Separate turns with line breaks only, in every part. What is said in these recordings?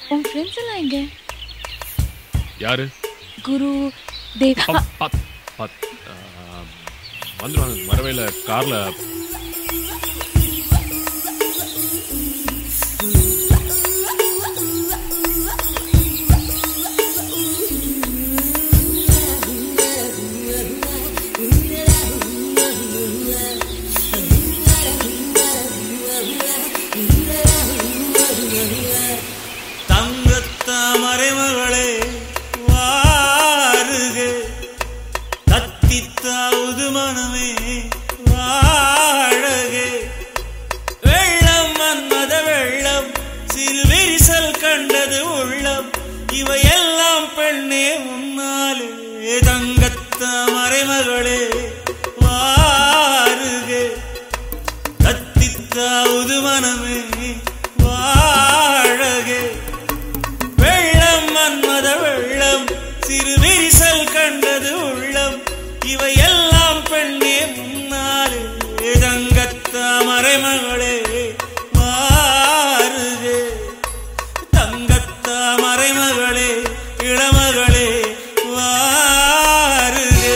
உன் ஃப்ரெண்ட்ஸ் எல்லாம் எங்க
யாரு
குரு தேவ்
ப- பத்- பத்- ஆ, வந்துருவாங்க வரவேல கார்ல
தங்கத்தாமரை மகளே வாருக தத்தித்தாவது மனமே வாழக வெள்ளம் மன்மத வெள்ளம் சிறு விரிசல் கண்டது உள்ளம் இவையெல்லாம் பெண்ணே உன்னாலே தங்கத்தாமரை மகளே வாருக தத்தித்தாவது மனமே வாழகே வெள்ளம் மன்மத வெள்ளம் சிறு விரிசல் கண்டது உள்ளம் இவையெல்லாம் பெண்ணே முன்னாலே தங்கத்தாமரை மகளே மாறுகே தங்கத்தாமரை மகளே இளமகளே வாருகே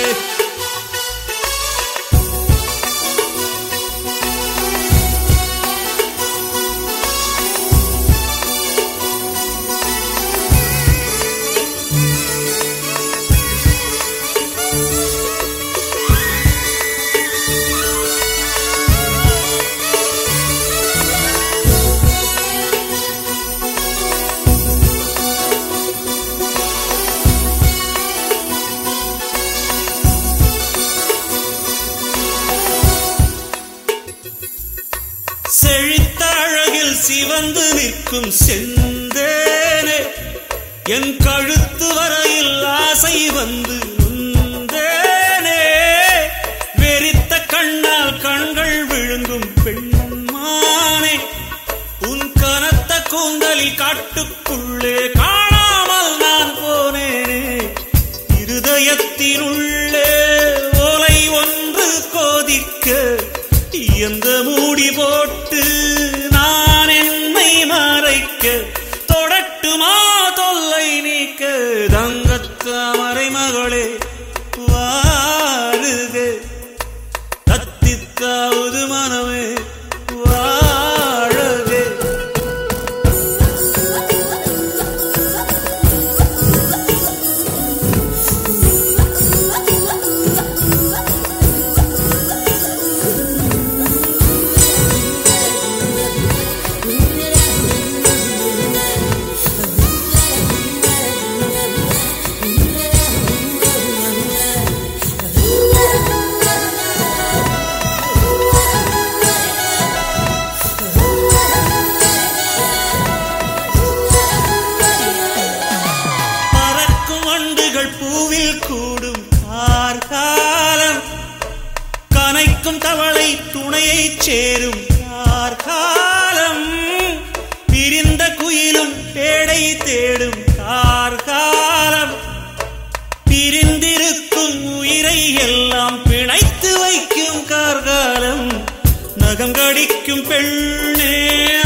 செழித்த அழகில் சிவந்து நிற்கும் செந்தேனே என் கழுத்து வரையில் ஆசை வந்து நொந்தேனே வெறித்த கண்ணால் கண்கள் விழுங்கும் பெண்மானே உன் கனத்த கூந்தலில் காட்டுக்குள்ளே காணாமல் நான் போனேனே இருதயத்தினுள்ளே ஓலை ஒன்று கோதிக்க எந்த மூடி போட்டு நான் என்னை மறைக்க தொடட்டுமா தொல்லை நீக்க தங்கத்தாமரை மகளே வாருக தத்தித்தாவது மனமே வாழகே பறக்கும் வண்டுகள் பூவில் கூடும் கார்காலம் கனைக்கும் தவளை துணையை சேரும் கார்காலம் பிரிந்த குயிலும் பேடை தேடும் கார்காலம் பிரிந்திருக்கும் உயிரை எல்லாம் பிணைத்து வைக்கும் கார்காலம் நகம் கடிக்கும் பெண்ணே